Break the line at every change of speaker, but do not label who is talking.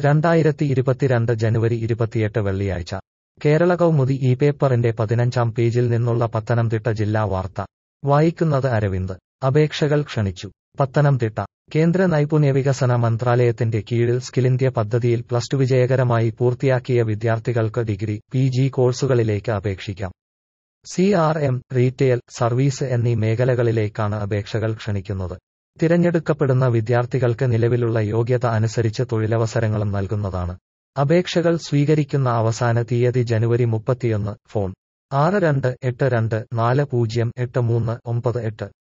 രണ്ടായിരത്തി ഇരുപത്തിരണ്ട് ജനുവരി ഇരുപത്തിയെട്ട് വെള്ളിയാഴ്ച കേരള കൗമുദി ഈ പേപ്പറിന്റെ പതിനഞ്ചാം പേജിൽ നിന്നുള്ള പത്തനംതിട്ട ജില്ലാ വാർത്ത വായിക്കുന്നത് അരവിന്ദ് അപേക്ഷകൾ ക്ഷണിച്ചു പത്തനംതിട്ട കേന്ദ്ര നൈപുണ്യ വികസന മന്ത്രാലയത്തിന്റെ കീഴിൽ സ്കിൽ ഇന്ത്യ പദ്ധതിയിൽ പ്ലസ് ടു വിജയകരമായി പൂർത്തിയാക്കിയ വിദ്യാർത്ഥികൾക്ക് ഡിഗ്രി പി ജി കോഴ്സുകളിലേക്ക് അപേക്ഷിക്കാം C R M retail service എന്നീ മേഖലകളിലേക്കാണ് അപേക്ഷകൾ ക്ഷണിക്കുന്നത് തിരഞ്ഞെടുക്കപ്പെടുന്ന വിദ്യാർത്ഥികൾക്ക് നിലവിലുള്ള യോഗ്യത അനുസരിച്ച് തൊഴിലവസരങ്ങളും നൽകുന്നതാണ് അപേക്ഷകൾ സ്വീകരിക്കുന്ന അവസാന തീയതി ജനുവരി മുപ്പത്തിയൊന്ന് ഫോൺ ആറ് രണ്ട് എട്ട് രണ്ട് നാല് പൂജ്യം എട്ട് മൂന്ന് ഒമ്പത് എട്ട്